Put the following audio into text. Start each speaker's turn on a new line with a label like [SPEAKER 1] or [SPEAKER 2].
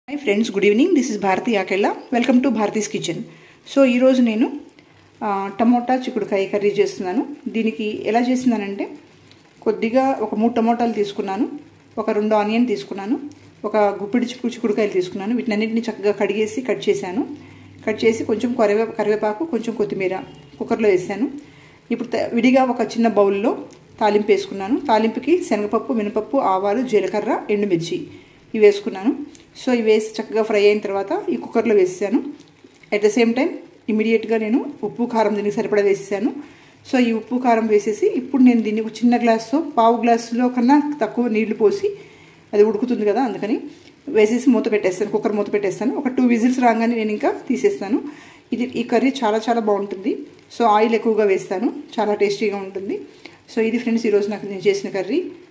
[SPEAKER 1] hi friends good evening this is Bharati Akella welcome to Bharati's kitchen so ఈరోజు నేను ఆ, tomato చిక్కుడుకాయ కర్రీ చేస్తున్నాను దీనికి ఎలా చేస్తున్నానంటే కొద్దిగా ఒక మూడు టమోటాలు తీసుకున్నాను ఒక రెండు ఆనియన్ తీసుకున్నాను ఒక గుప్పిడి చిక్కు చిక్కుడుకాయలు తీసుకున్నాను వీటినన్నింటిని చక్కగా కడిగేసి కట్ చేశాను కట్ చేసి కొంచెం కరివే కరివేపాకు కొంచెం కొత్తిమీర కుక్కర్లో వేసాను ఇప్పుడు త- విడిగా ఒక చిన్న బౌల్లో తాలింపు వేసుకున్నాను తాలింపుకి శనగపప్పు మినపప్పు ఆవాలు జీలకర్ర ఎండుమిర్చి ఇవి వేసుకున్నాను సో ఇవి వేసి చక్కగా ఫ్రై అయిన తర్వాత ఈ కుక్కర్లో వేసాను అట్ ద సేమ్ టైం ఇమీడియట్గా నేను ఉప్పు కారం దీనికి సరిపడా వేసేసాను సో ఈ ఉప్పు కారం వేసేసి ఇప్పుడు నేను దీన్ని ఒక చిన్న గ్లాస్తో పావు గ్లాసులో కన్నా తక్కువ నీళ్లు పోసి అది ఉడుకుతుంది కదా అందుకని వేసేసి మూత పెట్టేస్తాను కుక్కర్ మూత పెట్టేస్తాను ఒక టూ విజిల్స్ రాగానే నేను ఇంకా తీసేస్తాను ఇది ఈ కర్రీ చాలా చాలా బాగుంటుంది సో ఆయిల్ ఎక్కువగా వేస్తాను చాలా టేస్టీగా ఉంటుంది సో ఇది ఫ్రెండ్స్ ఈరోజు నాకు నేను చేసిన కర్రీ